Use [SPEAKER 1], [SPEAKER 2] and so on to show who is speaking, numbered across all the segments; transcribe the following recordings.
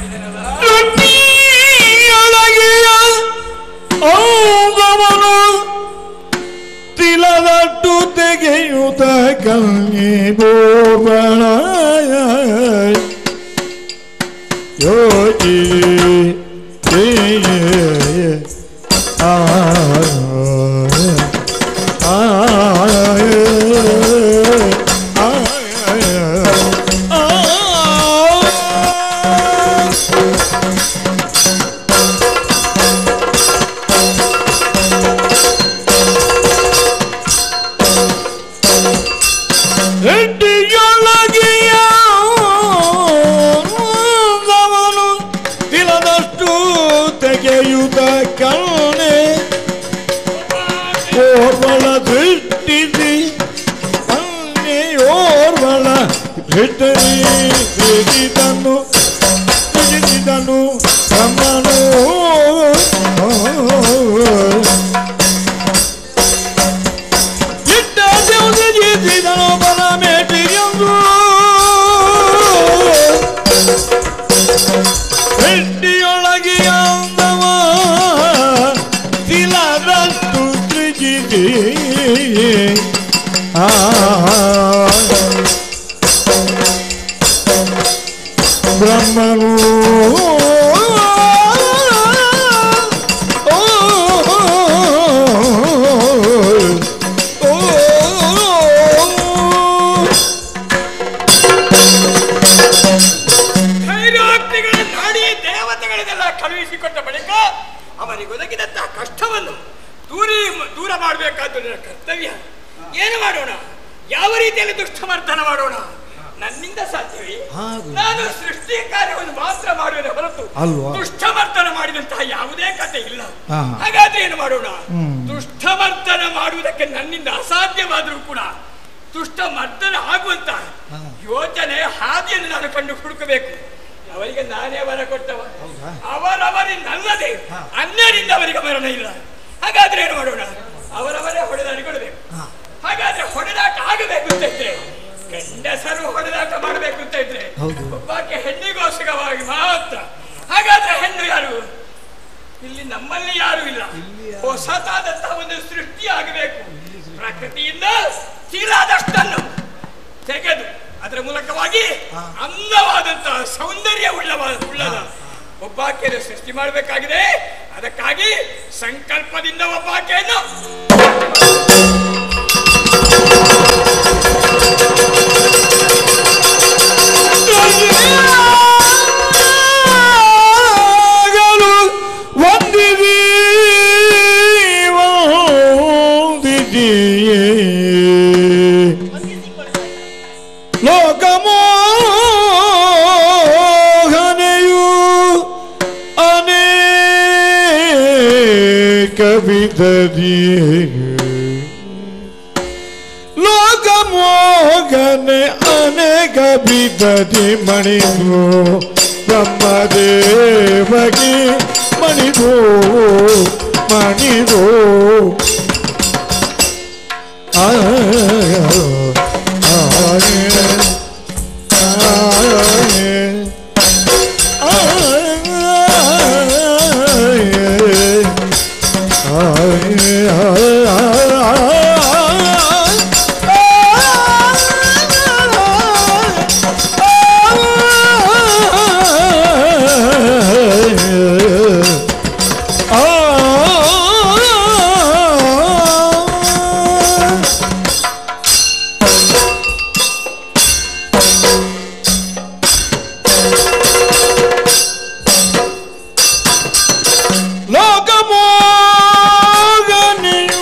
[SPEAKER 1] ಮಾಡಿದನಲ್ಲ
[SPEAKER 2] ದುಡ್ಡಿಯೊಳಗೆಯ ಔಗವನು ತಿಲದಟ್ಟು ತೆಗೆಯುತ್ತ ಕಲ್ಗಿಬೋಬಣ ಯೋಗಿ ಆ ಆ ಹೆಡ್ಡಿಯೊಳಗೆಯ ಅವನು ತಿಲದಷ್ಟು ತೆಗೆಯುತ್ತ ಕಣ್ಣೆ ಓರ್ವಳ ದೃಷ್ಟಿಸಿ ಓರ್ವಳ ಹಿಡಿದನು ಹಿಡಿದನು ಕಮನು ಇಟ್ಟ ದೇವತೆ ಜೀತಿದನು ಬಲ ಮೇಟಿಯಂದು ಹೆಡ್ಡಿಯೊಳಗೆಯ ಅಂದವ ತಿಲದಷ್ಟು ತ್ರಿಜಿತಿ ಆ ಬ್ರಹ್ಮನು
[SPEAKER 1] ಧೈರ್ಯೋಕ್ತಿಗಳ ನಾಡಿ ದೇವತೆಗಳಿಗೆಲ್ಲ ಕಳುಹಿಸಿಕೊಟ್ಟ ಬಳಿಕ ಅವರಿಗೊದಗಿದಂತಹ ಕಷ್ಟವನ್ನು ದೂರಿ ದೂರ ಮಾಡಬೇಕಾದ್ದು ನನ್ನ ಕರ್ತವ್ಯ ಏನು ಮಾಡೋಣ ಯಾವ ರೀತಿಯಲ್ಲಿ ದುಷ್ಟಮರ್ದನ ಮಾಡೋಣ ನನ್ನಿಂದ ಸಾಧ್ಯವೇ
[SPEAKER 2] ಹಾಗು.
[SPEAKER 1] ನಾನು ಸೃಷ್ಟಿ ಕಾರ್ಯವನ್ನು ಮಾತ್ರ ಮಾಡುವುದೇ ಹೊರತು
[SPEAKER 2] ಅಲ್ವಾ?
[SPEAKER 1] ದುಷ್ಟಮರ್ದನ ಮಾಡಿದಂತಹ ಯಾವುದೇ ಕತೆ ಇಲ್ಲ
[SPEAKER 2] ಹಾ.
[SPEAKER 1] ಹಾಗಾದ್ರೆ ಏನು ಮಾಡೋಣ
[SPEAKER 2] ಹ್ಮ್.
[SPEAKER 1] ದುಷ್ಟಮರ್ದನ ಮಾಡುವುದಕ್ಕೆ ನನ್ನಿಂದ ಅಸಾಧ್ಯವಾದರೂ ಕೂಡ ದುಷ್ಟ ಮರ್ದನ ಆಗುವಂತ
[SPEAKER 2] ಹಾ.
[SPEAKER 1] ಯೋಚನೆ ಹಾದಿಯನ್ನು ನಾನು ಕಂಡು ಹುಡುಕಬೇಕು ಅವರಿಗೆ ನಾನೇ ವರ ಕೊಟ್ಟವ
[SPEAKER 2] ಹೌದಾ?
[SPEAKER 1] ಅವರವರಿಂದಲ್ಲದೆ
[SPEAKER 2] ಹಾ.
[SPEAKER 1] ಅನ್ಯರಿಂದ ಅವರಿಗೆ ಮರಣ ಇಲ್ಲ ಹಾಗಾದ್ರೆ ಏನು ಮಾಡೋಣ ಅವರವರೇ ಹೊಡೆದಾಡಿ ಕೊಡಬೇಕು
[SPEAKER 2] ಹಾ.
[SPEAKER 1] ಹಾಗಾದ್ರೆ ಹೊಡೆದಾಟ ಆಗಬೇಕು ಅಂತ ಇದ್ರೆ ಗಂಡಸರು ಹೊಡೆದಾಟ ಮಾಡಬೇಕು ಅಂತ ಇದ್ರೆ
[SPEAKER 2] ಹೌದು.
[SPEAKER 1] ಒಬ್ಬಾಕೆ ಹೆಣ್ಣಿಗೋಸ್ಕರವಾಗಿ ಮಾತ್ರ ಹಾಗಾದ್ರೆ ಹೆಣ್ಣು ಯಾರು ಇಲ್ಲಿ ನಮ್ಮಲ್ಲಿ ಯಾರು ಇಲ್ಲ ಹೊಸತಾದಂತಹ ಒಂದು ಸೃಷ್ಟಿ ಆಗಬೇಕು ಪ್ರಕೃತಿಯಿಂದ ಚೀಲಾದಷ್ಟನ್ನು ತೆಗೆದು ಅದರ ಮೂಲಕವಾಗಿ
[SPEAKER 2] ಹಾ.
[SPEAKER 1] ಅಂದವಾದಂತಹ ಸೌಂದರ್ಯ ಉಳ್ಳವ ಉಳ್ಳದ ಒಬ್ಬಾಕೆಯನ್ನು ಸೃಷ್ಟಿ ಮಾಡಬೇಕಾಗಿದೆ ಅದಕ್ಕಾಗಿ ಸಂಕಲ್ಪದಿಂದ ಒಬ್ಬಾಕೆಯನ್ನು
[SPEAKER 2] ಆಗಲು ಒಂದಿದಿ ಒಂದಿದಿಯೇ ಲೋಕಮೋಹನೆಯು ಅನೇಕ ವಿಧದಿಯೇ ಲೋಕಮೋಗನೆ ಅನೇಕ ಬಿದ್ದದಿ ಮಣಿದು ಬ್ರಹ್ಮದೇವಗೆ ಮಣಿದು ಮಣಿದು ಆ ಲೋಕಮೋಗನೆಯು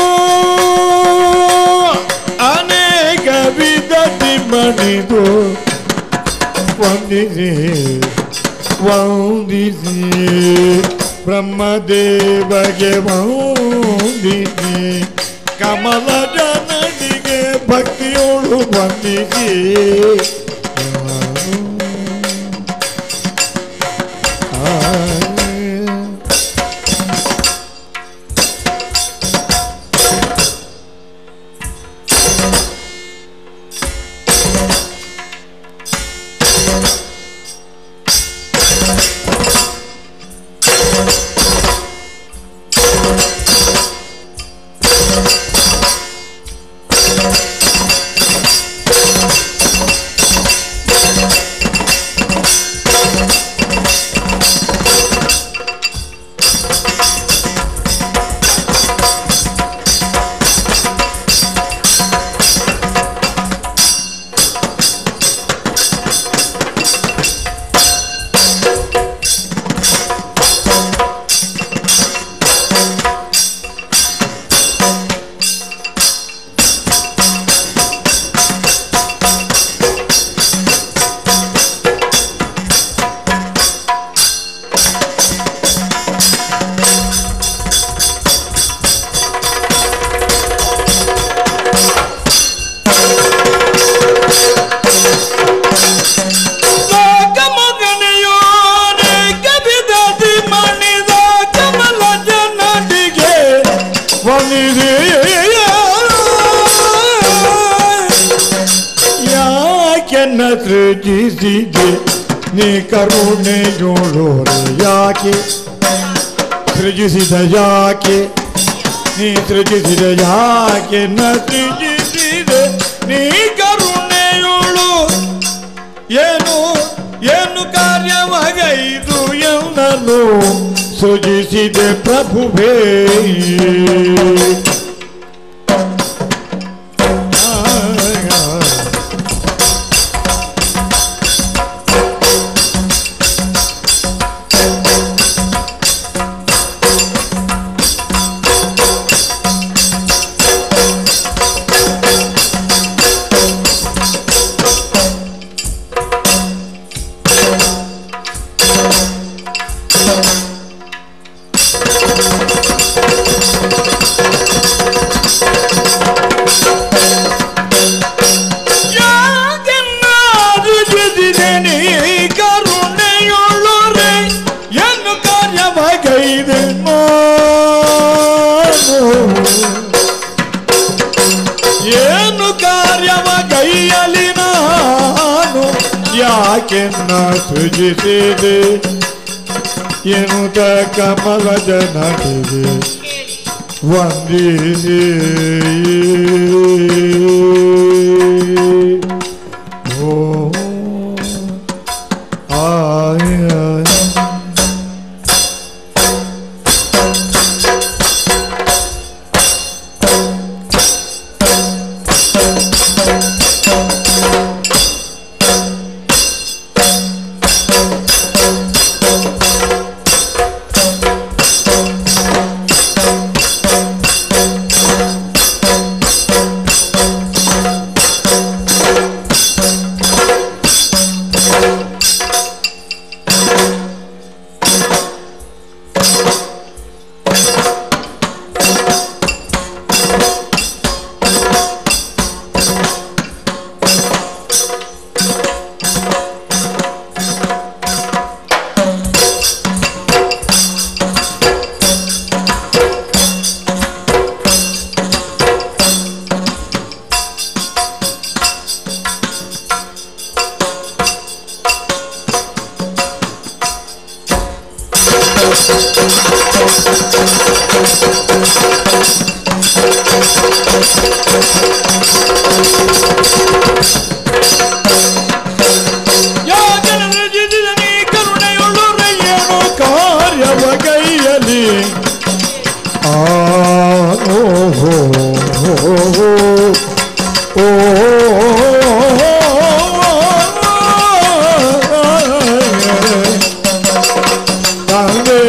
[SPEAKER 2] ಅನೇಕ ವಿಧದಿ ಮಣಿದು ವಂದಿಸಿ ವಂದಿಸಿ ಬ್ರಹ್ಮದೇವಗೆ ವಂದಿಸಿ ಕಮಲ ಜನನಿಗೆ ಭಕ್ತಿಯೋಳು ವಂದಿಸಿ ಆ ಯಾಕೆನ್ನ ಸೃಜಿಸಿದೆ ನೀ ಕರುಣೆಯೋಳೋರೆ ಯಾಕೆ ಸೃಜಿಸಿದ ಯಾಕೆ ನೀ ಸೃಜಿಸಿದ ಯಾಕೆ ನ ಸೃಜಿಸಿದೆ ನೀ ಕರುಣೆಯೋಳು ಏನು ಏನು ಕಾರ್ಯವಗೈದು ಎನ್ನಲು ಸೃಜಿಸಿದೆ ಪ್ರಭುವೇ ಯಾಕೆನ್ನಾರು ಜೊದಿದೆ ನೀ ಕರುಣೆಯುಳ್ಳರೆ ಏನು ಕಾರ್ಯವಗೈದೆ ಏನು ಕಾರ್ಯವಗೈಯಲಿ ನಾನು ಯಾಕೆನ್ನ ಸೃಜಿಸಿದೆ ಎನ್ನುತ್ತ ಕಮಲದ ನಟಿಗೆ ವಂದಿಸಿ ಓ ಆಯ ಯಾಕೆನ ರಚಿಸಿದ ನೀ ಕರುಣೆಯುಳ್ಳರೆ ಏನು ಕಾರ್ಯವ ಕೈಯಲಿ ಆ ಓ ಹೋ ಹೋ ಹೋ ಓ ತಂದೆ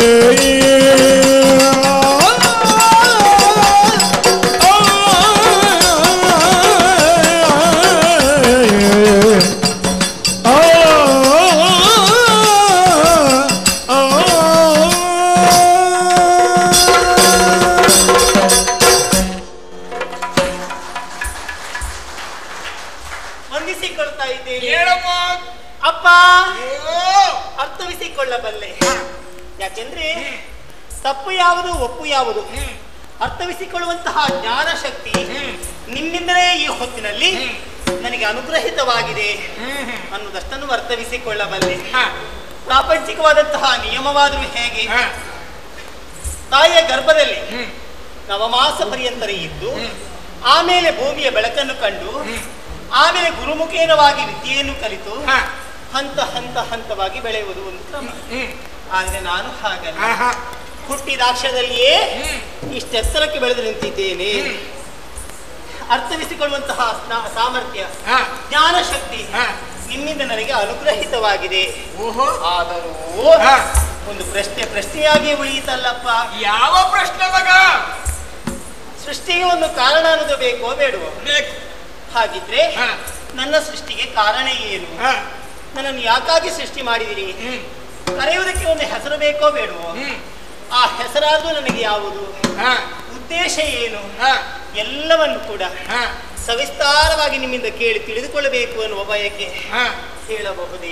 [SPEAKER 3] ವಂದಿಸಿಕೊಳ್ತಾ ಇದ್ದೇನೆ
[SPEAKER 1] ಹೇಳಮ್ಮ
[SPEAKER 3] ಅಪ್ಪ ಅರ್ಥವಿಸಿಕೊಳ್ಳಬಲ್ಲೆ ಯಾಕೆಂದ್ರೆ ತಪ್ಪು ಯಾವುದು ಒಪ್ಪು ಯಾವುದು ಅರ್ಥವಿಸಿಕೊಳ್ಳುವಂತಹ ಜ್ಞಾನ ಶಕ್ತಿ ನಿನ್ನಿಂದಲೇ ಈ ಹೊತ್ತಿನಲ್ಲಿ ನನಗೆ ಅನುಗ್ರಹಿತವಾಗಿದೆ ಅನ್ನುವುದಷ್ಟನ್ನು ಅರ್ಥವಿಸಿಕೊಳ್ಳಬಲ್ಲೆ ಪ್ರಾಪಂಚಿಕವಾದಂತಹ ನಿಯಮವಾದರೂ ಹೇಗೆ ತಾಯಿಯ ಗರ್ಭದಲ್ಲಿ ನವಮಾಸ ಪರ್ಯಂತರ ಇದ್ದು ಆಮೇಲೆ ಭೂಮಿಯ ಬೆಳಕನ್ನು ಕಂಡು ಆಮೇಲೆ ಗುರುಮುಖೇನವಾಗಿ ವಿದ್ಯೆಯನ್ನು ಕಲಿತು ಹಂತ ಹಂತ ಹಂತವಾಗಿ ಬೆಳೆಯುವುದು ಒಂದು ಕ್ರಮ ಆದ್ರೆ ನಾನು ಹಾಗಲ್ಲ ಹುಟ್ಟಿದಾಕ್ಷದಲ್ಲಿಯೇ ಇಷ್ಟೆತ್ತರಕ್ಕೆ ಬೆಳೆದು ನಿಂತಿದ್ದೇನೆ ಅರ್ಥವಿಸಿಕೊಳ್ಳುವಂತಹ ಸ್ನ- ಸಾಮರ್ಥ್ಯ ಜ್ಞಾನ ಶಕ್ತಿ ನಿಮ್ಮಿಂದ ನನಗೆ ಅನುಗ್ರಹಿತವಾಗಿದೆ
[SPEAKER 1] ಓಹೋ
[SPEAKER 3] ಆದರೂ
[SPEAKER 1] ಹಾ.
[SPEAKER 3] ಒಂದು ಪ್ರಶ್ನೆ ಪ್ರಶ್ನೆಯಾಗಿ ಉಳಿಯಿತಲ್ಲಪ್ಪ
[SPEAKER 1] ಯಾವ ಪ್ರಶ್ನೆ ಮಗ
[SPEAKER 3] ಸೃಷ್ಟಿಗೆ ಒಂದು ಕಾರಣ ಅನ್ನೋದು ಬೇಕೋ ಬೇಡವೋ
[SPEAKER 1] ಬೇಕು
[SPEAKER 3] ಹಾಗಿದ್ರೆ
[SPEAKER 1] ಹಾ.
[SPEAKER 3] ನನ್ನ ಸೃಷ್ಟಿಗೆ ಕಾರಣ ಏನು
[SPEAKER 1] ಹ,
[SPEAKER 3] ನನ್ನನ್ನು ಯಾಕಾಗಿ ಸೃಷ್ಟಿ ಮಾಡಿದಿರಿ
[SPEAKER 1] ಹ್ಮ್,
[SPEAKER 3] ಕರೆಯುವುದಕ್ಕೆ ಒಂದು ಹೆಸರು ಬೇಕೋ ಬೇಡವೋ
[SPEAKER 1] ಹ್ಮ್,
[SPEAKER 3] ಆ ಹೆಸರಾದ್ರೂ ನನಗೆ ಯಾವುದು
[SPEAKER 1] ಹ,
[SPEAKER 3] ಉದ್ದೇಶ ಏನು
[SPEAKER 1] ಹ,
[SPEAKER 3] ಎಲ್ಲವನ್ನು ಕೂಡ
[SPEAKER 1] ಹ,
[SPEAKER 3] ಸವಿಸ್ತಾರವಾಗಿ ನಿಮ್ಮಿಂದ ಕೇಳಿ ತಿಳಿದುಕೊಳ್ಳಬೇಕು ಅನ್ನುವ ಬಯಕೆ
[SPEAKER 1] ಹ.
[SPEAKER 3] ಹೇಳಬಹುದೇ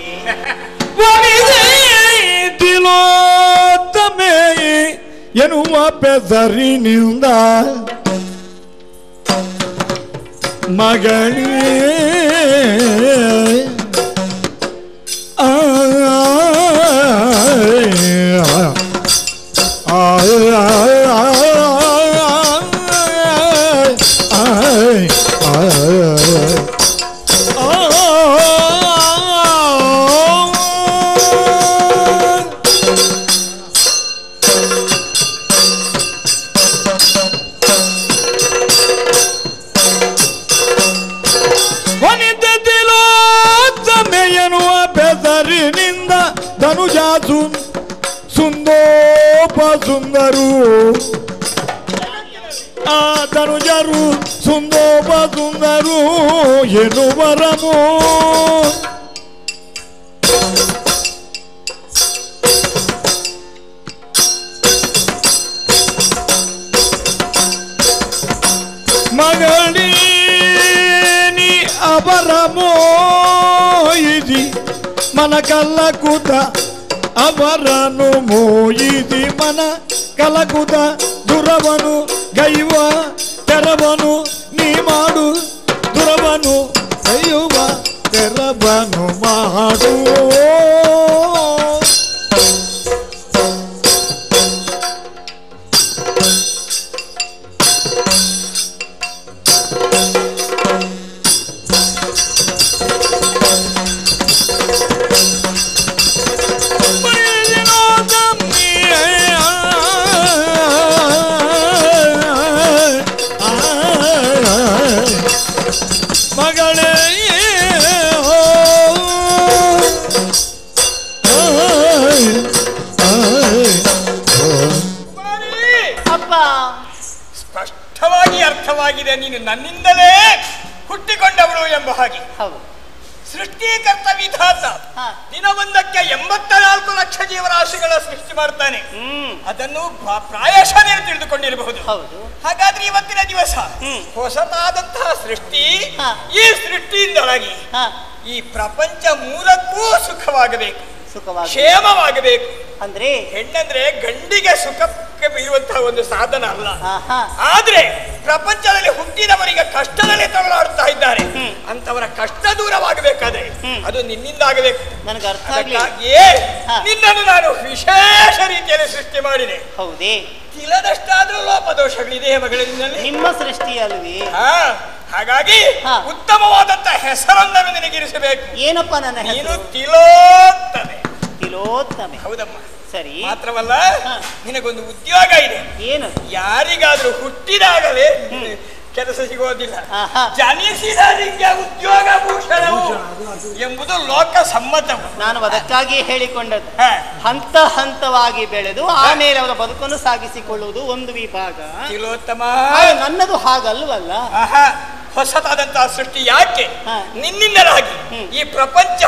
[SPEAKER 2] ತಿಲೋತ್ತಮೇ ಎನ್ನುವ ಪೆಸರಿನಿಂದ ಮಗಳೇ ಸುಂದರಿನಿಂದ ಧನುಜಾಸು ಸುಂದೋಪ ಸುಂದರು ಆ ಧನುಜರು ಸುಂದೋಪ ಸುಂದರು ಎನ್ನುವರಮೋ ಮಗಳೀನಿ ಅವರ ಮೋಯಿಸಿ ಮನ ಕಲ್ಲಕುತ ಅವರನ್ನು ಮೋಯಿಸಿ ಮನ ಕಲಕುತ ದುರವನು ಗೈವ ತೆರವನು ನೀ ಮಾಡು ದುರವನು ಗೈಯುವ ತೆರವನು ಮಾಡು ಮಗಳೇ
[SPEAKER 1] ಕುಮಾರಿ,
[SPEAKER 3] ಅಪ್ಪ
[SPEAKER 1] ಸ್ಪಷ್ಟವಾಗಿ ಅರ್ಥವಾಗಿದೆ ನೀನು ನನ್ನಿಂದಲೇ ಹುಟ್ಟಿಕೊಂಡವಳು ಎಂಬ ಹಾಗೆ
[SPEAKER 3] ಹೌದು
[SPEAKER 1] ಸೃಷ್ಟಿಕರ್ತ ವಿಧಾತ
[SPEAKER 3] ಹಾ.
[SPEAKER 1] ದಿನವೊಂದಕ್ಕೆ ಎಂಬತ್ತ ನಾಲ್ಕು ಲಕ್ಷ ಜೀವರಾಶಿಗಳ ಸೃಷ್ಟಿ ಮಾಡ್ತಾನೆ
[SPEAKER 3] ಹ್ಮ್
[SPEAKER 1] ಅದನ್ನು ಭಾ- ಪ್ರಾಯಶಃ ನೀನು ತಿಳಿದುಕೊಂಡಿರಬಹುದು
[SPEAKER 3] ಹೌದು
[SPEAKER 1] ಹಾಗಾದ್ರೆ ಇವತ್ತಿನ ದಿವಸ
[SPEAKER 3] ಹ್ಮ್.
[SPEAKER 1] ಹೊಸತಾದಂತಹ ಸೃಷ್ಟಿ
[SPEAKER 3] ಹಾ.
[SPEAKER 1] ಈ ಸೃಷ್ಟಿಯಿಂದಲಾಗಿ
[SPEAKER 3] ಹಾ
[SPEAKER 1] ಈ ಪ್ರಪಂಚ ಮೂಲಕ್ಕೂ ಸುಖವಾಗಬೇಕು
[SPEAKER 3] ಸುಖವಾಗಿ
[SPEAKER 1] ಕ್ಷೇಮವಾಗಬೇಕು
[SPEAKER 3] ಅಂದ್ರೆ
[SPEAKER 1] ಹೆಣ್ಣಂದ್ರೆ ಗಂಡಿಗೆ ಸುಖಕ್ಕೆ ಇರುವಂತಹ ಒಂದು ಸಾಧನ ಅಲ್ಲ
[SPEAKER 3] ಆಹಾ
[SPEAKER 1] ಆದ್ರೆ ಪ್ರಪಂಚದಲ್ಲಿ ಹುಟ್ಟಿದವರಿಗೆ ಕಷ್ಟದಲ್ಲಿ ತೊಳಲಾಡ್ತಾ ಇದ್ದಾರೆ
[SPEAKER 3] ಹ್ಮ್.
[SPEAKER 1] ಅಂತವರ ಕಷ್ಟ ದೂರವಾಗಬೇಕಾದ್ರೆ
[SPEAKER 3] ಹ್ಮ್.
[SPEAKER 1] ಅದು ನಿನ್ನಿಂದ ಆಗಬೇಕು
[SPEAKER 3] ನನಗೆ ಅರ್ಥ ಆಗ್ಲಿ
[SPEAKER 1] ಅದಕ್ಕಾಗಿಯೇ
[SPEAKER 3] ಹಾ.
[SPEAKER 1] ನಿನ್ನನ್ನು ನಾನು ವಿಶೇಷ ರೀತಿಯಲ್ಲಿ ಸೃಷ್ಟಿ ಮಾಡಿದೆ
[SPEAKER 3] ಹೌದೇ
[SPEAKER 1] ತಿಲದಷ್ಟಾದ್ರೂ ಲೋಪದೋಷಗಳಿದೆ ಮಗಳಿನಲ್ಲಿ
[SPEAKER 3] ನಿಮ್ಮ ಸೃಷ್ಟಿ ಅಲ್ವೇ
[SPEAKER 1] ಹಾ ಹಾಗಾಗಿ
[SPEAKER 3] ಹಾ.
[SPEAKER 1] ಉತ್ತಮವಾದಂತ ಹೆಸರೊಂದನ್ನು ನಿನಗಿರಿಸಬೇಕು
[SPEAKER 3] ಏನಪ್ಪ ನನ್ನ
[SPEAKER 1] ನೀನು
[SPEAKER 3] ಹೆಸರು
[SPEAKER 1] ತಿಲೋತ್ತಮೆ
[SPEAKER 3] ತಿಲೋತ್ತಮೆ
[SPEAKER 1] ಹೌದಮ್ಮ
[SPEAKER 3] ಸರಿ
[SPEAKER 1] ಮಾತ್ರವಲ್ಲ
[SPEAKER 3] ಹಾ.
[SPEAKER 1] ನಿನಗೊಂದು ಉದ್ಯೋಗ ಇದೆ
[SPEAKER 3] ಏನು
[SPEAKER 1] ಯಾರಿಗಾದ್ರೂ ಹುಟ್ಟಿದಾಗಲೇ ಕೆಲಸ ಸಿಗೋದಿಲ್ಲ
[SPEAKER 3] ಆಹಾ.
[SPEAKER 1] ಜನಿಸಿದ ನಿಂಗೆ ಉದ್ಯೋಗ ಭೂಷಣವು ಎಂಬುದು ಲೋಕ ಸಮ್ಮತವು
[SPEAKER 3] ನಾನು ಅದಕ್ಕಾಗಿ ಹೇಳಿಕೊಂಡದ್ದು
[SPEAKER 1] ಹಾ.
[SPEAKER 3] ಹಂತ ಹಂತವಾಗಿ ಬೆಳೆದು ಆಮೇಲೆ ಅವರ ಬದುಕನ್ನು ಸಾಗಿಸಿಕೊಳ್ಳುವುದು ಒಂದು ವಿಭಾಗ
[SPEAKER 1] ತಿಲೋತ್ತಮ
[SPEAKER 3] ಆದ್ರೆ ನನ್ನದು ಹಾಗಲ್ವಲ್ಲ
[SPEAKER 1] ಆಹಾ ಹೊಸತಾದಂತಹ ಸೃಷ್ಟಿ ಯಾಕೆ
[SPEAKER 3] ಹಾ.
[SPEAKER 1] ನಿನ್ನಿಂದಲಾಗಿ
[SPEAKER 3] ಹ್ಮ್.
[SPEAKER 1] ಈ ಪ್ರಪಂಚ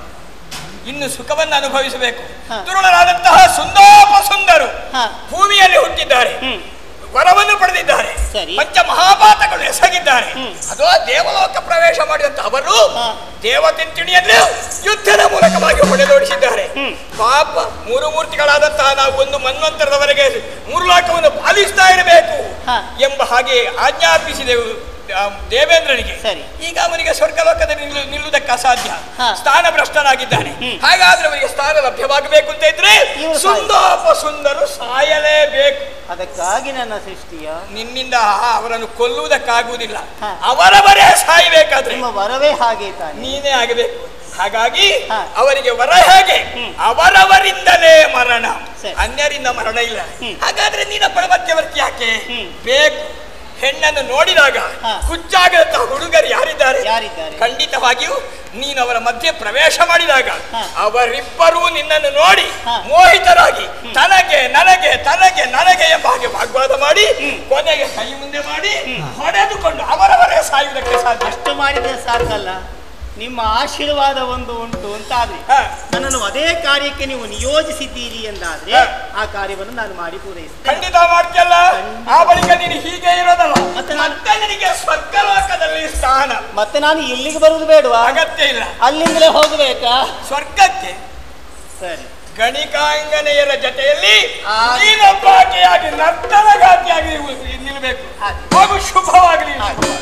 [SPEAKER 1] ಇನ್ನು ಸುಖವನ್ನು ಅನುಭವಿಸಬೇಕು
[SPEAKER 3] ಹಾ.
[SPEAKER 1] ದುರುಳರಾದಂತಹ ಸುಂದೋಪ ಸುಂದರು
[SPEAKER 3] ಹಾ.
[SPEAKER 1] ಭೂಮಿಯಲ್ಲಿ ಹುಟ್ಟಿದ್ದಾರೆ
[SPEAKER 3] ಹ್ಮ್
[SPEAKER 1] ವರವನ್ನು ಪಡೆದಿದ್ದಾರೆ
[SPEAKER 3] ಸರಿ.
[SPEAKER 1] ಪಂಚ ಮಹಾಪಾತಗಳು ಎಸಗಿದ್ದಾರೆ
[SPEAKER 3] ಹ್ಮ್.
[SPEAKER 1] ಅದು ದೇವಲೋಕ ಪ್ರವೇಶ ಮಾಡಿದಂತ ಅವರು
[SPEAKER 3] ಹಾ.
[SPEAKER 1] ದೇವತಿಂತಿಣಿಯನ್ನು ಯುದ್ಧದ ಮೂಲಕವಾಗಿ ಹೊಡೆದೋಡಿಸಿದ್ದಾರೆ
[SPEAKER 3] ಹ್ಮ್.
[SPEAKER 1] ಪಾಪ ಮೂರು ಮೂರ್ತಿಗಳಾದಂತಹ ನಾವು ಒಂದು ಮನ್ವಂತರದವರೆಗೆ ಮೂರು ಲೋಕವನ್ನು ಪಾಲಿಸ್ತಾ ಇರಬೇಕು
[SPEAKER 3] ಹಾ.
[SPEAKER 1] ಎಂಬ ಹಾಗೆ ಆಜ್ಞಾಪಿಸಿದೆವು ಆ, ದೇವೇಂದ್ರನಿಗೆ
[SPEAKER 3] ಸರಿ.
[SPEAKER 1] ಈಗ ಅವನಿಗೆ ಸ್ವರ್ಗಲೋಕದಲ್ಲಿ ನಿಲ್ಲು ನಿಲ್ಲುವುದಕ್ಕೆ ಅಸಾಧ್ಯ
[SPEAKER 3] ಹಾ.
[SPEAKER 1] ಸ್ಥಾನ ಭ್ರಷ್ಟನಾಗಿದ್ದಾನೆ
[SPEAKER 3] ಹ್ಮ್.
[SPEAKER 1] ಹಾಗಾದ್ರೆ ಅವರಿಗೆ ಸ್ಥಾನ ಲಭ್ಯವಾಗಬೇಕು ಅಂತ ಇದ್ರೆ
[SPEAKER 3] ಇವರು ಸಾಯ್-
[SPEAKER 1] ಸುಂದೋಪ ಸುಂದರು ಸಾಯಲೇಬೇಕು
[SPEAKER 3] ಅದಕ್ಕಾಗಿ ನನ್ನ ಸೃಷ್ಟಿಯ
[SPEAKER 1] ನಿನ್ನಿಂದ ಅವರನ್ನು ಕೊಲ್ಲುವುದಕ್ಕಾಗುವುದಿಲ್ಲ
[SPEAKER 3] ಹಾ.
[SPEAKER 1] ಅವರವರೇ ಸಾಯಬೇಕಾದ್ರೆ
[SPEAKER 3] ನಿಮ್ಮ ವರವೇ ಹಾಗೆ ತಾನೆ
[SPEAKER 1] ನೀನೇ ಆಗಬೇಕು ಹಾಗಾಗಿ
[SPEAKER 3] ಹಾ.
[SPEAKER 1] ಅವರಿಗೆ ವರ ಹೇಗೆ
[SPEAKER 3] ಹ್ಮ್.
[SPEAKER 1] ಅವರವರಿಂದಲೇ ಮರಣ
[SPEAKER 3] ಸರಿ.
[SPEAKER 1] ಅನ್ಯರಿಂದ ಮರಣ ಇಲ್ಲ
[SPEAKER 3] ಹ್ಮ್.
[SPEAKER 1] ಹಾಗಾದ್ರೆ ನೀನ ಮಧ್ಯವರ್ತಿ ಯಾಕೆ
[SPEAKER 3] ಹ್ಮ್.
[SPEAKER 1] ಬೇಕು ಹೆಣ್ಣನ್ನು ನೋಡಿದಾಗ
[SPEAKER 3] ಹಾ.
[SPEAKER 1] ಹುಚ್ಚಾಗದಂತಹ ಹುಡುಗರು ಯಾರಿದ್ದಾರೆ
[SPEAKER 3] ಯಾರಿದ್ದಾರೆ?
[SPEAKER 1] ಖಂಡಿತವಾಗಿಯೂ ನೀನು ಅವರ ಮಧ್ಯೆ ಪ್ರವೇಶ ಮಾಡಿದಾಗ
[SPEAKER 3] ಹಾ.
[SPEAKER 1] ಅವರಿಬ್ಬರೂ ನಿನ್ನನ್ನು ನೋಡಿ
[SPEAKER 3] ಹಾ.
[SPEAKER 1] ಮೋಹಿತರಾಗಿ ತನಗೆ ನನಗೆ ತನಗೆ ನನಗೆ ಎಂಬ ಹಾಗೆ ವಾಗ್ವಾದ ಮಾಡಿ
[SPEAKER 3] ಹ್ಮ್.
[SPEAKER 1] ಕೊನೆಗೆ ಕೈ ಮುಂದೆ ಮಾಡಿ ಹೊಡೆದುಕೊಂಡು ಅವರವರೇ ಸಾಯುವುದಕ್ಕೆ ಸಾಧ್ಯ
[SPEAKER 3] ಅಷ್ಟು ಮಾಡಿದ್ರೆ ಸಾಕಲ್ಲ ನಿಮ್ಮ ಆಶೀರ್ವಾದ ಒಂದು ಉಂಟು ಅಂತಾದ್ರೆ
[SPEAKER 1] ಹಾ.
[SPEAKER 3] ನನ್ನನ್ನು ಅದೇ ಕಾರ್ಯಕ್ಕೆ ನೀವು ನಿಯೋಜಿಸಿದ್ದೀರಿ ಎಂದಾದ್ರೆ
[SPEAKER 1] ಹಾ.
[SPEAKER 3] ಆ ಕಾರ್ಯವನ್ನು ನಾನು ಮಾಡಿ ಪೂರೈಸ್ತೇನೆ
[SPEAKER 1] ಖಂಡಿತ ಮಾಡ್ತಿಯಲ್ಲ ಆ ಬಳಿಕ ನೀನು ಹೀಗೆ ಇರೋದಲ್ಲ
[SPEAKER 3] ಮತ್ತೆ ನಾನು-
[SPEAKER 1] ಮತ್ತೆ ನಿನಗೆ ಸ್ವರ್ಗಲೋಕದಲ್ಲಿ ಸ್ಥಾನ
[SPEAKER 3] ಮತ್ತೆ ನಾನು ಇಲ್ಲಿಗೆ ಬರುವುದು ಬೇಡವಾ
[SPEAKER 1] ಅಗತ್ಯ ಇಲ್ಲ
[SPEAKER 3] ಅಲ್ಲಿಂದಲೇ ಹೋಗ್ಬೇಕಾ
[SPEAKER 1] ಸ್ವರ್ಗಕ್ಕೆ
[SPEAKER 3] ಸರಿ
[SPEAKER 1] ಗಣಿಕಾಂಗನೆಯರ ಜೊತೆಯಲ್ಲಿ
[SPEAKER 3] ಆ.
[SPEAKER 1] ನೀನೊಬ್ಬಾಕೆಯಾಗಿ ನರ್ತನಗಾತಿಯಾಗಿ ನಿಲ್ಲಬೇಕು
[SPEAKER 3] ಹಾಗೆ.
[SPEAKER 1] ಹೋಗು ಶುಭವಾಗಲಿ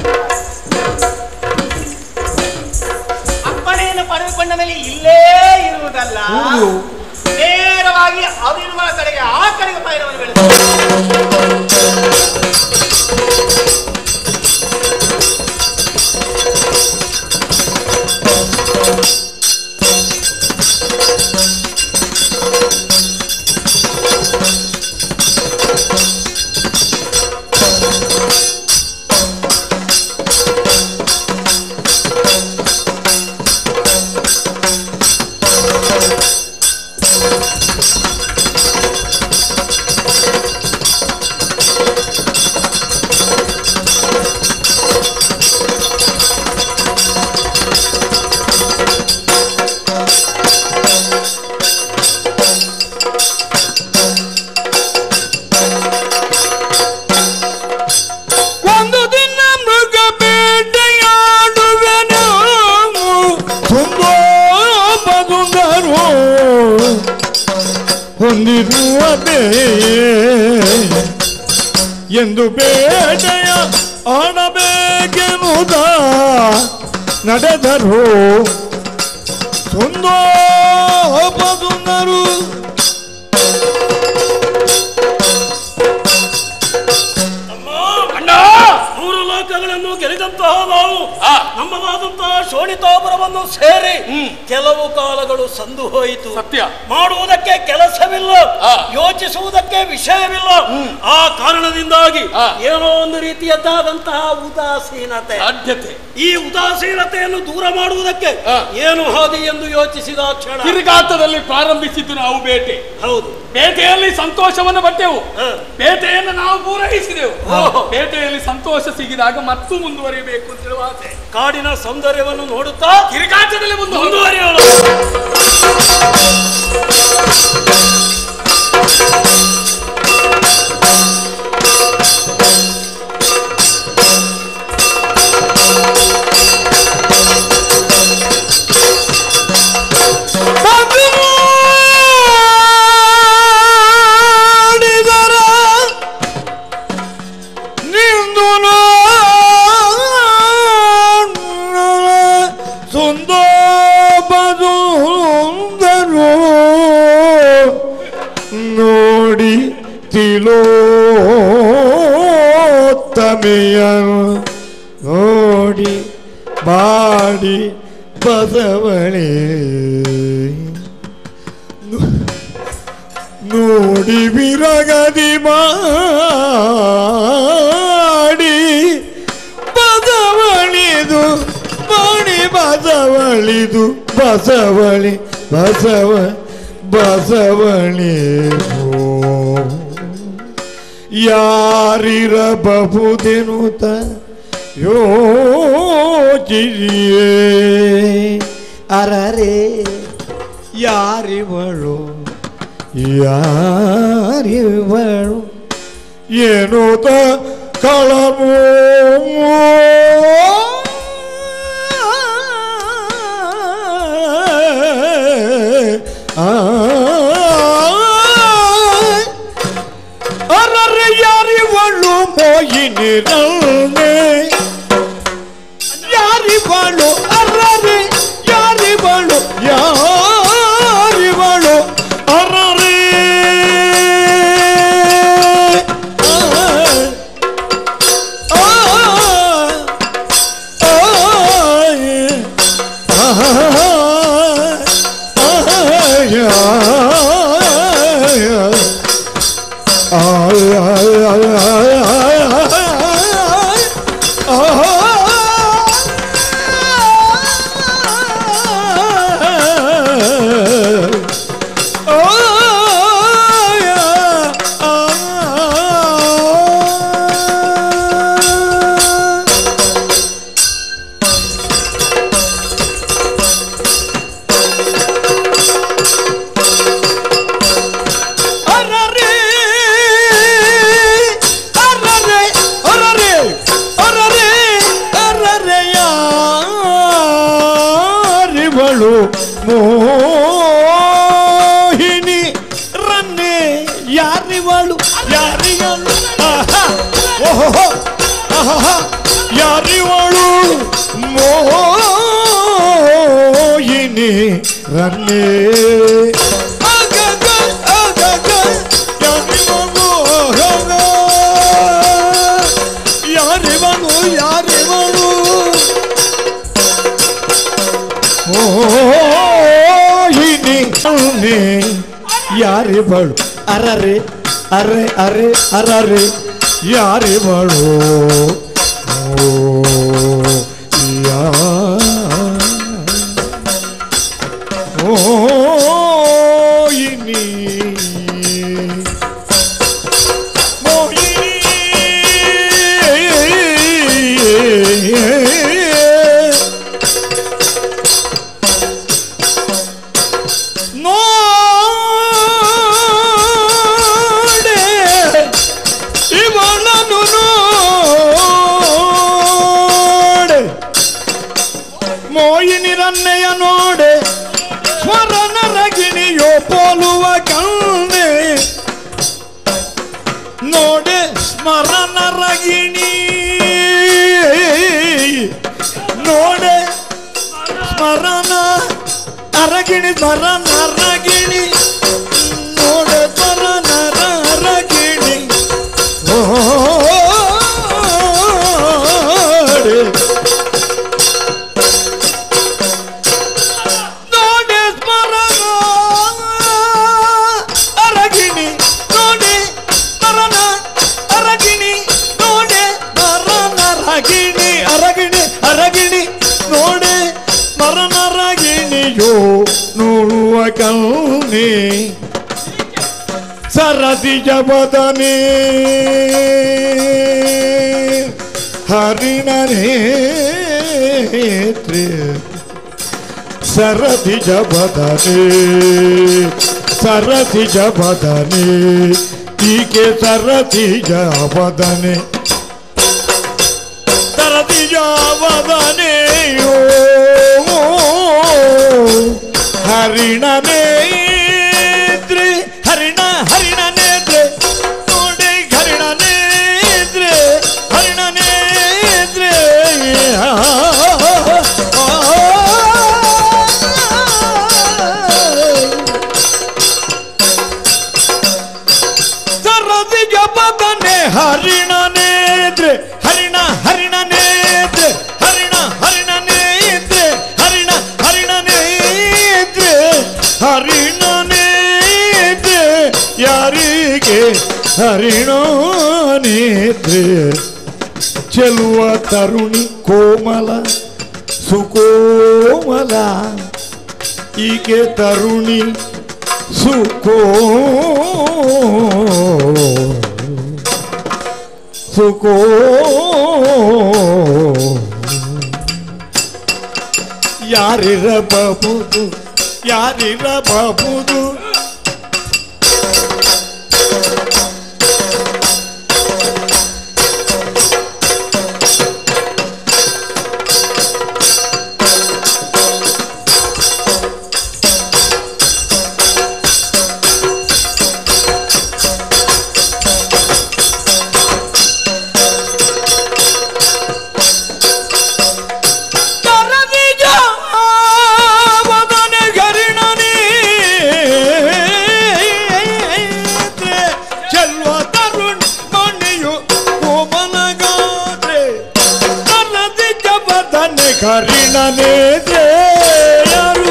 [SPEAKER 3] ಅಪ್ಪಣೆಯನ್ನು ಪಡೆದುಕೊಂಡ ಮೇಲೆ ಇಲ್ಲೇ ಇರುವುದಲ್ಲ ನೇರವಾಗಿ ಅವಿರುವ ಕಡೆಗೆ ಆ ಕಡೆಗೆ ಪಯಣವನ್ನು ಬೆಳೆದ
[SPEAKER 2] ಆ ಸುಂದೋಪದುಂದರು ಹೊಂದಿರುವುದೇ ಎಂದು ಬೇಟೆಯ ಆಡಬೇಕೆನ್ನುವುದ ನಡೆದರು ಸುಂದೋಪದುಂದರು
[SPEAKER 1] ಅಣ್ಣ
[SPEAKER 4] ಮೂರು ಲೋಕಗಳನ್ನು ಗೆಲ್ಲಿದಂತಹ ನಾವು
[SPEAKER 1] ಆ.
[SPEAKER 4] ನಮ್ಮದಾದಂತಹ ಶೋಣಿತಾಪುರವನ್ನು ಸೇರಿ ಕೆಲವು ಕಾಲಗಳು ಸಂದು ಹೋಯಿತು
[SPEAKER 1] ಸತ್ಯ.
[SPEAKER 4] ಮಾಡುವುದಕ್ಕೆ ಕೆಲಸವಿಲ್ಲ
[SPEAKER 1] ಆ.
[SPEAKER 4] ಯೋಚಿಸುವುದಕ್ಕೆ ವಿಷಯವಿಲ್ಲ ಆ ಕಾರಣದಿಂದಾಗಿ
[SPEAKER 1] ಆ.
[SPEAKER 4] ಏನೋ ಒಂದು ರೀತಿಯದ್ದಾದಂತಹ ಉದಾಸೀನತೆ
[SPEAKER 1] ಸಾಧ್ಯತೆ
[SPEAKER 4] ಈ ಉದಾಸೀನತೆಯನ್ನು ದೂರ ಮಾಡುವುದಕ್ಕೆ
[SPEAKER 1] ಆ.
[SPEAKER 4] ಏನು ಹಾದಿ ಎಂದು ಯೋಚಿಸಿದ ಕ್ಷಣ
[SPEAKER 1] ತಿರುಗಾಟದಲ್ಲಿ ಪ್ರಾರಂಭಿಸಿದ್ದು ನಾವು ಬೇಟೆ
[SPEAKER 4] ಹೌದು
[SPEAKER 1] ಬೇಟೆಯಲ್ಲಿ ಸಂತೋಷವನ್ನು ಪಟ್ಟೆವು
[SPEAKER 4] ಹ.
[SPEAKER 1] ಬೇಟೆಯನ್ನು ನಾವು ಪೂರೈಸಿದೆವು
[SPEAKER 4] ಓಹೋ.
[SPEAKER 1] ಬೇಟೆಯಲ್ಲಿ ಸಂತೋಷ ಸಿಗಿದಾಗ ಮತ್ತು ಮುಂದುವರಿಯಬೇಕು ಅಂತ ಹೇಳುವ ಆಸೆ
[SPEAKER 4] ಕಾಡಿನ ಸೌಂದರ್ಯವನ್ನು ನೋಡುತ್ತಾ
[SPEAKER 1] ತಿರುಗಾಟದಲ್ಲಿ ಮುಂದೆ
[SPEAKER 4] ಮುಂದುವರಿಯೋಣ
[SPEAKER 2] ಮಾಡಿದರ ನಿಂದು ಸುಂದೋಪದುಂದರು ನೋಡಿ ತಿಲೋತ್ತಮೆಯನು ನೋಡಿ ಬಾಡಿ ಬಸವಳೆ ನೋಡಿ ವಿರಗದಿ ಮಾಡಿ ಬಸವಳಿದು ಮಾಡಿ ಬಸವಳಿದು ಬಸವಳಿ ಬಸವ ಬಸವಳಿ ಯಾರಿರಬಹುದೆನುತ ಯೋಚಿರಿಯೇ ಅರರೆ ಯಾರಿವಳು ಯಾರಿವಳು ಏನು ಕಳಮು ಅರರೆ ಯಾರಿವಳು ಮೋಯಿನಿರಲ್ನೇ ಯಾರಿವಳು ಅರರೆ ಯಾರಿವಳು ಯಾರಿವಳು ಅರರೆ ಆ, ಆ, ಆ, ಅರರೆ ಅರರೆ ಅರರೆ ಅರರೆ ಅರರೆ ಯಾರಿವಳು ಮೋಹಿನಿ ರನ್ನೆ ಯಾರಿವಳು ಯಾರಿವಳು ಆಹಾ ಓಹೋ ಆಹಾ ಯಾರಿವಳು ಮೋಹಿನಿ ರನ್ನೆ ಆಗಾಗ ಆಗಾಗ ಯಾರಿವಳು ಆಗಾಗ ಯಾರಿವಳು ಯಾರಿವಳು ಮೋಹಿನಿ ರನ್ನೆ ಯಾರಿವಳು ಅರರೆ ಅರೆ ಅರೆ ಅರರೆ ಯಾರಿವಳು ಓ ಯಾ ಮೋಹಿನಿ ಮೋಹಿನಿ ನೋಡೆ ಇವಳನು ನೋಡೆ ಮೋಯಿನಿ ರನ್ನೆಯ ನೋಡೆ ಸ್ಮರಣ ಅರಗಿಣಿ ಸ್ಮರಣ ಅರಗಿಣಿ ನೋಡ ಸ್ಮರಣ ಅರಗಿಣಿ ಓಡಿ ನೋಡಿ ಸ್ಮರಣ ಅರಗಿಣಿ ನೋಡಿ ಸ್ಮರಣ ಅರಗಿಣಿ ನೋಡಿ ಸ್ಮರಣ ಅರಗಿಣಿ ಅರಗಿಣಿ ಅರಗಿಣಿ ನೋಡಿ ಸ್ಮರಣ ಅರಗಿಣಿಯೋ ನೋಡುವ ಕಲ್ನಿ ಸರದಿ ಜಬದನೆ ಹರಿಣನೇತ್ರಿ ಸರದಿ ಜಬದನೆ ಸರದಿ ಜಬದನೆ ಈಕೆ ಸರದಿ ಜಬದನೆ ಸರದಿ ಜಬದನೆಯೋ ಹರಿಣನೇತ್ರಿ ಹರಿಣ ಹರಿಣನೇತ್ರಿ ನೋಡಿ ಹರಿಣನೇತ್ರಿ ಹರಿಣನೇತ್ರಿ ಸರದಿ ಜಪದನೆ ಹರಿಣನೇತ್ರಿ ಹರಿಣ ಹರಿಣನೇತ್ರಿ ಹರಿಣ ಹರಿಣನೇತ್ರಿ ಹರಿಣ ಹರಿಣನೇತ್ರಿ ಹರಿಣನೇತ್ರಿ ಯಾರಿಗೆ ಹರಿಣನೇತ್ರಿ ಚೆಲುವ ತರುಣಿ ಕೋಮಲ ಸುಕೋಮಲ ಈಕೆ ತರುಣಿ ಸುಕೋ ಸುಕೋ ಯಾರಿರಬಹುದು ಯಾರಿರಬಹುದು ಕರದಿಜ ಮಗನ ಗರಿಣನೇ ಚೆಲ್ವ ತರುಣ್ ಮಣಿಯು ಕೋಮಲಗಾದ್ರೆ ಕರದಿಜ ಬದನ ಗರಿಣನೇ ಯಾರು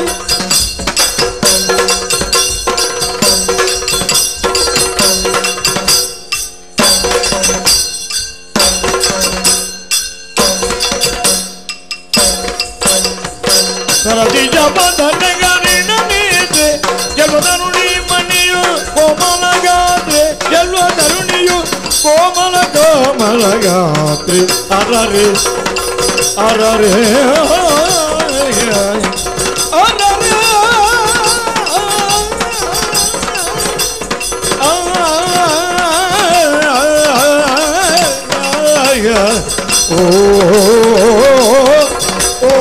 [SPEAKER 2] ಸರದಿ ಜಪದನ ಗರಿಣನೇ ಗೆಲ್ವ ತರುಣಿ ಮಣಿಯು ಕೋಮಲಗಾದ್ರೆ ಗೆಲ್ವ ತರುಣಿಯು ಕೋಮಲ ಕೋಮಲಗಾತ್ರಿ ಅರರೆ ಅರರೆ ಅರರೆ ಓ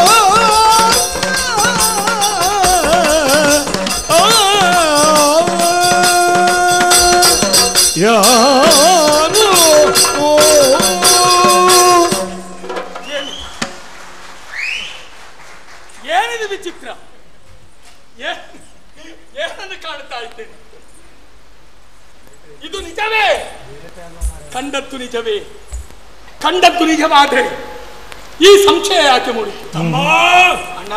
[SPEAKER 2] ಯಾರು
[SPEAKER 1] ಏನಿದು ವಿಚಿತ್ರ ಏ- ಏನನ್ನು ಕಾಣ್ತಾ ಇದ್ದೇನೆ ಇದು ನಿಜವೇ ಕಂಡದ್ದು ನಿಜವೇ ಕಂಡದ್ದು ನಿಜವಾದ್ರೆ ಈ ಸಂಶಯ ಯಾಕೆ ಮೂಡಿತು
[SPEAKER 4] ಅಮ್ಮ
[SPEAKER 1] ಅಣ್ಣ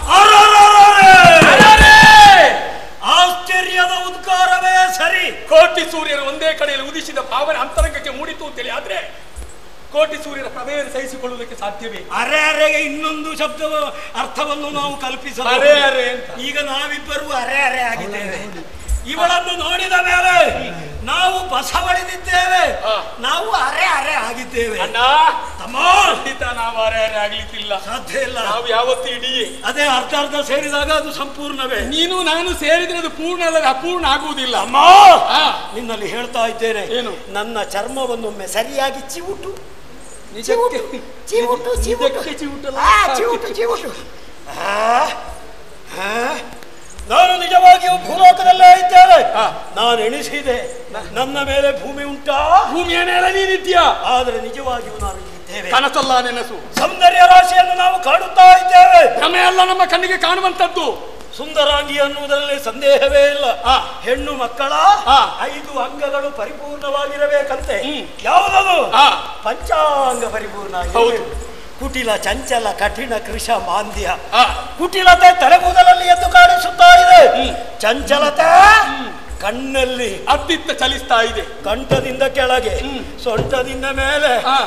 [SPEAKER 4] ಅರರರರೆ! ಆಶ್ಚರ್ಯದ ಉದ್ಗಾರವೇ ಸರಿ
[SPEAKER 1] ಕೋಟಿ ಸೂರ್ಯರು ಒಂದೇ ಕಡೆಯಲ್ಲಿ ಉದಿಸಿದ ಭಾವನೆ ಅಂತರಂಗಕ್ಕೆ ಮೂಡಿತು ಅಂತೇಳಿ ಆದ್ರೆ ಕೋಟಿ ಸೂರ್ಯರ ಪ್ರಭೆಯನ್ನು ಸಹಿಸಿಕೊಳ್ಳುವುದಕ್ಕೆ ಸಾಧ್ಯವೇ
[SPEAKER 4] ಅರೆ ಅರೆಗೆ ಇನ್ನೊಂದು ಶಬ್ದ ಅರ್ಥವನ್ನು ನಾವು ಕಲ್ಪಿಸಬಹುದು
[SPEAKER 1] ಅರೆ ಅರೆ ಅಂತ.
[SPEAKER 4] ಈಗ ನಾವಿಬ್ಬರು ಅರೆ ಅರೆ ಆಗಿದ್ದೇವೆ ಇವಳನ್ನು ನೋಡಿದ ಮೇಲೆ ನಾವು ಬಸವಳಿದಿದ್ದೇವೆ
[SPEAKER 1] ಆ.
[SPEAKER 4] ನಾವು ಅರೆ ಅರೆ ಆಗಿದ್ದೇವೆ
[SPEAKER 1] ಅಣ್ಣ
[SPEAKER 4] ತಮ್ಮ
[SPEAKER 1] ಖಂಡಿತ ನಾವು ಅರೆ ಅರೆ ಆಗ್ಲಿಕ್ಕಿಲ್ಲ
[SPEAKER 4] ಸಾಧ್ಯ ಇಲ್ಲ
[SPEAKER 1] ನಾವು ಯಾವತ್ತೂ ಇಡೀ
[SPEAKER 4] ಅದೇ ಅರ್ಧ ಅರ್ಧ ಸೇರಿದಾಗ ಅದು ಸಂಪೂರ್ಣವೇ
[SPEAKER 1] ನೀನು ನಾನು ಸೇರಿದ್ರೆ ಅದು ಪೂರ್ಣ ಅಲ್ಲದೆ ಅಪೂರ್ಣ ಆಗುವುದಿಲ್ಲ
[SPEAKER 4] ಅಮ್ಮ
[SPEAKER 1] ಆ,
[SPEAKER 4] ನಿನ್ನಲ್ಲಿ ಹೇಳ್ತಾ ಇದ್ದೇನೆ
[SPEAKER 1] ಏನು?
[SPEAKER 4] ನನ್ನ ಚರ್ಮವನ್ನೊಮ್ಮೆ ಸರಿಯಾಗಿ ಚಿವುಟು
[SPEAKER 1] ನಿಜಕ್ಕೆ
[SPEAKER 4] ಚಿವುಟು
[SPEAKER 1] ನಿಜಕ್ಕೆ ಚಿವುಟಲ್ಲ.
[SPEAKER 4] ಆ, ಚಿವುಟು ಚಿವುಟು ಆ, ಆ, ನಾನು ನಿಜವಾಗಿಯೂ ಭೂಲೋಕದಲ್ಲೇ ಇದ್ದೇನೆ
[SPEAKER 1] ಆ.
[SPEAKER 4] ನಾನು ಎಣಿಸಿದೆ ನನ್ನ ಮೇಲೆ ಭೂಮಿ ಉಂಟಾ
[SPEAKER 1] ಭೂಮಿಯ ಮೇಲೆ ನೀನಿದ್ಯಾ
[SPEAKER 4] ಆದರೆ ನಿಜವಾಗಿಯೂ ನಾನು ಇದ್ದೇನೆ ಇದ್ದೇವೆ
[SPEAKER 1] ಕನಸಲ್ಲ ನೆನಸು
[SPEAKER 4] ಸೌಂದರ್ಯ ರಾಶಿಯನ್ನು ನಾವು ಕಾಣುತ್ತಾ ಇದ್ದೇವೆ
[SPEAKER 1] ಭ್ರಮೆ ಅಲ್ಲ ನಮ್ಮ ಕಣ್ಣಿಗೆ ಕಾಣುವಂತದ್ದು
[SPEAKER 4] ಸುಂದರಾಂಗಿ ಅನ್ನುವುದರಲ್ಲಿ ಸಂದೇಹವೇ ಇಲ್ಲ
[SPEAKER 1] ಆ.
[SPEAKER 4] ಹೆಣ್ಣು ಮಕ್ಕಳ
[SPEAKER 1] ಆ.
[SPEAKER 4] ಐದು ಅಂಗಗಳು ಪರಿಪೂರ್ಣವಾಗಿರಬೇಕಂತೆ
[SPEAKER 1] ಹ್ಮ್.
[SPEAKER 4] ಯಾವುದದು
[SPEAKER 1] ಆ.
[SPEAKER 4] ಪಂಚಾಂಗ ಪರಿಪೂರ್ಣ
[SPEAKER 1] ಹೌದು.
[SPEAKER 4] ಕುಟಿಲ ಚಂಚಲ ಕಠಿಣ ಕೃಷ ಮಾಂದ್ಯ
[SPEAKER 1] ಆ.
[SPEAKER 4] ಕುಟಿಲತೆ ತಲೆಗೂದಲಲ್ಲಿ ಎದ್ದು ಕಾಣಿಸುತ್ತಾ ಇದೆ ಚಂಚಲತೆ ಕಣ್ಣಲ್ಲಿ
[SPEAKER 1] ಅತ್ತಿತ್ತ ಚಲಿಸ್ತಾ ಇದೆ
[SPEAKER 4] ಕಂಠದಿಂದ ಕೆಳಗೆ ಸೊಂಟದಿಂದ ಮೇಲೆ
[SPEAKER 1] ಆ.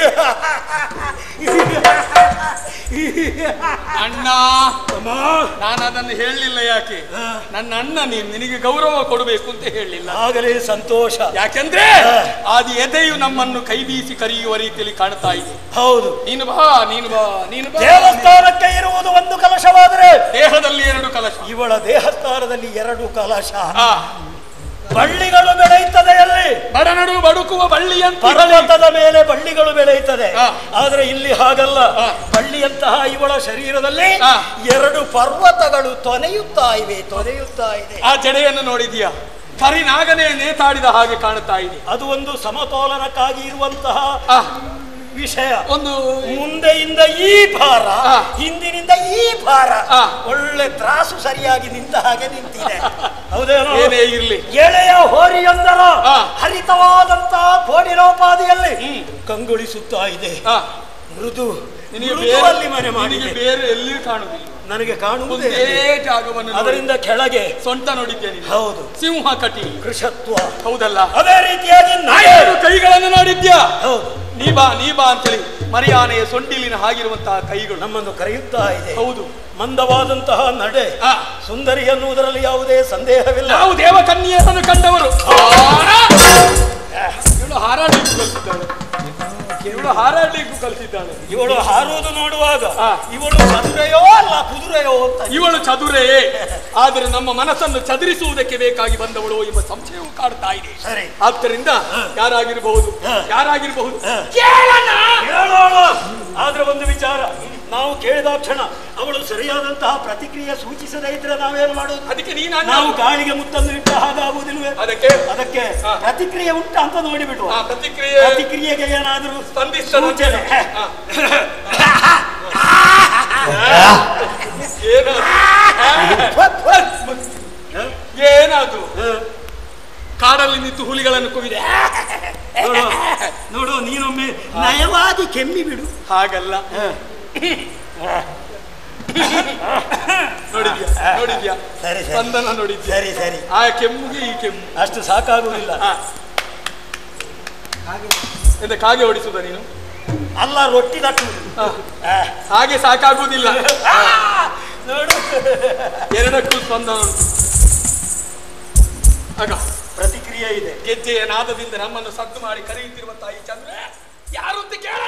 [SPEAKER 1] ಅಣ್ಣ ನಾನು ಅದನ್ನು ಹೇಳಲಿಲ್ಲ ಯಾಕೆ ನನ್ನ ಅಣ್ಣ ನೀನು ನಿನಗೆ ಗೌರವ ಕೊಡಬೇಕು ಅಂತ ಹೇಳಲಿಲ್ಲ
[SPEAKER 4] ಆಗಲೇ ಸಂತೋಷ
[SPEAKER 1] ಯಾಕೆಂದ್ರೆ ಅದು ಎದೆಯು ನಮ್ಮನ್ನು ಕೈ ಬೀಸಿ ಕರೆಯುವ ರೀತಿಯಲ್ಲಿ ಕಾಣ್ತಾ ಇದೆ
[SPEAKER 4] ಹೌದು
[SPEAKER 1] ನೀನು ಬಾ ನೀನು ಬಾ ನೀನು ಬಾ
[SPEAKER 4] ದೇವಸ್ಥಾನಕ್ಕೆ ಇರುವುದು ಒಂದು ಕಲಶವಾದರೆ
[SPEAKER 1] ದೇಹದಲ್ಲಿ ಎರಡು ಕಲಶ
[SPEAKER 4] ಇವಳ ದೇಹಸ್ಥಾನದಲ್ಲಿ ಎರಡು ಕಲಶ
[SPEAKER 1] ಆ,
[SPEAKER 4] ಬಳ್ಳಿಗಳು ಬೆಳೆಯುತ್ತದೆ ಅಲ್ಲಿ
[SPEAKER 1] ಬಡನಡು ಬಡುಕುವ ಬಳ್ಳಿಯಂತ
[SPEAKER 4] ಪರ್ವತದ ಮೇಲೆ ಬಳ್ಳಿಗಳು ಬೆಳೆಯುತ್ತದೆ
[SPEAKER 1] ಆ.
[SPEAKER 4] ಆದ್ರೆ ಇಲ್ಲಿ ಹಾಗಲ್ಲ
[SPEAKER 1] ಆ.
[SPEAKER 4] ಬಳ್ಳಿಯಂತಹ ಇವಳ ಶರೀರದಲ್ಲಿ
[SPEAKER 1] ಆ.
[SPEAKER 4] ಎರಡು ಪರ್ವತಗಳು ತೊನೆಯುತ್ತಾ ಇವೆ ತೊನೆಯುತ್ತಾ ಇದೆ
[SPEAKER 1] ಆ ಜಡೆಯನ್ನು ನೋಡಿದ್ಯಾ ಕರಿನಾಗನೇ ನೇತಾಡಿದ ಹಾಗೆ ಕಾಣ್ತಾ ಇದೆ
[SPEAKER 4] ಅದು ಒಂದು ಸಮತೋಲನಕ್ಕಾಗಿ ಇರುವಂತಹ
[SPEAKER 1] ಆ,
[SPEAKER 4] ವಿಷಯ
[SPEAKER 1] ಒಂದು
[SPEAKER 4] ಮುಂದೆಯಿಂದ ಈ ಭಾರ
[SPEAKER 1] ಆ.
[SPEAKER 4] ಹಿಂದಿನಿಂದ ಈ ಭಾರ
[SPEAKER 1] ಆ.
[SPEAKER 4] ಒಳ್ಳೆ ತ್ರಾಸು ಸರಿಯಾಗಿ ನಿಂತ ಹಾಗೆ ನಿಂತಿದೆ ಹೌದೇನೋ
[SPEAKER 1] ಏನೇ ಇರ್ಲಿ
[SPEAKER 4] ಎಳೆಯ ಹೋರಿಯೊಂದರ
[SPEAKER 1] ಆ.
[SPEAKER 4] ಹರಿತವಾದಂತಹ ಕೋಡಿನೋಪಾದಿಯಲ್ಲಿ
[SPEAKER 1] ಹ್ಮ್.
[SPEAKER 4] ಕಂಗೊಳಿಸುತ್ತಾ ಇದೆ
[SPEAKER 1] ಆ,
[SPEAKER 4] ಮೃದು
[SPEAKER 1] ನಿನಗೆ
[SPEAKER 4] ಮೃದುವಲ್ಲಿ
[SPEAKER 1] ಬೇರೆ
[SPEAKER 4] ಮನೆ
[SPEAKER 1] ನಿನಗೆ
[SPEAKER 4] ಮಾಡಿದೆ
[SPEAKER 1] ಬೇರೆ ಎಲ್ಲಿಯೂ ಕಾಣುವುದಿಲ್ಲ
[SPEAKER 4] ನನಗೆ ಕಾಣುವುದೇ
[SPEAKER 1] ಒಂದೇ ಜಾಗವನ್ನು ನೋಡಿ.
[SPEAKER 4] ಅದರಿಂದ ಕೆಳಗೆ
[SPEAKER 1] ಸೊಂಟ ನೋಡಿದ್ದೇನೆ
[SPEAKER 4] ಹೌದು
[SPEAKER 1] ಸಿಂಹ ಕಟಿ
[SPEAKER 4] ಕೃಷತ್ವ
[SPEAKER 1] ಹೌದಲ್ಲ
[SPEAKER 4] ಅದೇ ರೀತಿಯಾಗಿ ನಾಯ
[SPEAKER 1] ಎರಡು ಕೈಗಳನ್ನು ನೋಡಿದ್ಯಾ
[SPEAKER 4] ಹೌದು
[SPEAKER 1] ನೀ ಬಾ ನೀ ಬಾ ಅಂತೇಳಿ ಮರಿಯಾನೆಯ ಸೊಂಡಿಲಿನ ಹಾಗಿರುವಂತಹ ಕೈಗಳು
[SPEAKER 4] ನಮ್ಮನ್ನು ಕರೆಯುತ್ತಾ ಇದೆ
[SPEAKER 1] ಹೌದು
[SPEAKER 4] ಮಂದವಾದಂತಹ ನಡೆ
[SPEAKER 1] ಆ.
[SPEAKER 4] ಸುಂದರಿ ಅನ್ನುವುದರಲ್ಲಿ ಯಾವುದೇ ಸಂದೇಹವಿಲ್ಲ
[SPEAKER 1] ನಾವು ದೇವಕನ್ಯೆಯನ್ನು ಕಂಡವರು ಇವಳು ಹಾರಾಡ್ಲಿಕ್ಕೂ ಕಲಿಸಿದ್ದಾಳೆ ಇವಳು ಹಾರಾಡ್ಲಿಕ್ಕೂ ಕಲಿಸಿದ್ದಾಳೆ
[SPEAKER 4] ಇವಳು ಹಾರುವುದು ನೋಡುವಾಗ
[SPEAKER 1] ಆ.
[SPEAKER 4] ಇವಳು ಚದುರೆಯೋ ಅಲ್ಲ ಕುದುರೆಯೋ ಅಂತ
[SPEAKER 1] ಇವಳು ಚದುರೆಯೇ ಆದರೆ ನಮ್ಮ ಮನಸ್ಸನ್ನು ಚದುರಿಸುವುದಕ್ಕೆ ಬೇಕಾಗಿ ಬಂದವಳು ಎಂಬ ಸಂಶಯವು ಕಾಡ್ತಾ ಇದೆ
[SPEAKER 4] ಸರಿ
[SPEAKER 1] ಆದ್ದರಿಂದ ಯಾರಾಗಿರಬಹುದು
[SPEAKER 4] ಹ.
[SPEAKER 1] ಯಾರಾಗಿರಬಹುದು
[SPEAKER 4] ಹ.
[SPEAKER 1] ಕೇಳೋಣ
[SPEAKER 4] ಹೇಳೋಣ ಆದ್ರೆ ಒಂದು ವಿಚಾರ ನಾವು ಕೇಳಿದ ಕ್ಷಣ ಅವಳು ಸರಿಯಾದಂತಹ ಪ್ರತಿಕ್ರಿಯೆ ಸೂಚಿಸದೇ ಇದ್ರೆ ನಾವೇನು ಮಾಡೋದು
[SPEAKER 1] ಅದಕ್ಕೆ ನೀನು ಅಣ್ಣ.
[SPEAKER 4] ನಾವು ಗಾಳಿಗೆ ಮುತ್ತನ್ನು ಇಟ್ಟ ಹಾಗಾಗುವುದಿಲ್ವೇ
[SPEAKER 1] ಅದಕ್ಕೆ
[SPEAKER 4] ಅದಕ್ಕೆ
[SPEAKER 1] ಹಾ.
[SPEAKER 4] ಪ್ರತಿಕ್ರಿಯೆ ಉಂಟ ಅಂತ ನೋಡಿಬಿಟ್ಟು
[SPEAKER 1] ಆ ಪ್ರತಿಕ್ರಿಯೆ
[SPEAKER 4] ಪ್ರತಿಕ್ರಿಯೆಗೆ ಏನಾದರೂ
[SPEAKER 1] ಸ್ಪಂದಿಸ್ತದೆ ಅಂತ
[SPEAKER 4] ಸೂಚನೆ
[SPEAKER 1] ಹಾ. ಏನದು ಏನದು ಕಾಡಲ್ಲಿ ನಿಂತು ಹುಲಿಗಳನ್ನು ಕುವಿದೆ
[SPEAKER 4] ನೋಡು ನೋಡು ನೀನೊಮ್ಮೆ ನಯವಾಗಿ ಕೆಮ್ಮಿ ಬಿಡು
[SPEAKER 1] ಹಾಗಲ್ಲ ನೋಡಿದ್ಯಾ ನೋಡಿದ್ಯಾ
[SPEAKER 4] ಸರಿ, ಸರಿ.
[SPEAKER 1] ಸ್ಪಂದನ ನೋಡಿದ್ಯಾ
[SPEAKER 4] ಸರಿ ಸರಿ
[SPEAKER 1] ಆ ಕೆಮ್ಮಿಗೆ ಈ ಕೆಮ್ಮು
[SPEAKER 4] ಅಷ್ಟು ಸಾಕಾಗುವುದಿಲ್ಲ
[SPEAKER 1] ಹಾ. ಎಂತ ಕಾಗೆ ಓಡಿಸುದ ನೀನು
[SPEAKER 4] ಅಲ್ಲ ರೊಟ್ಟಿ ತಟ್ಟುವುದು
[SPEAKER 1] ಹಾ.
[SPEAKER 4] ಆ.
[SPEAKER 1] ಹಾಗೆ ಸಾಕಾಗುವುದಿಲ್ಲ
[SPEAKER 4] ಆ, ನೋಡು
[SPEAKER 1] ಎರಡಕ್ಕೂ ಸ್ಪಂದನ ಉಂಟು ಆಗ
[SPEAKER 4] ಪ್ರತಿಕ್ರಿಯೆ ಇದೆ
[SPEAKER 1] ಗೆಜ್ಜೆಯ ನಾದದಿಂದ ನಮ್ಮನ್ನು ಸದ್ದು ಮಾಡಿ ಕರೆಯುತ್ತಿರುವ ತಾಯಿ ಚಂದ್ರ ಯಾರು ಅಂತ ಕೇಳ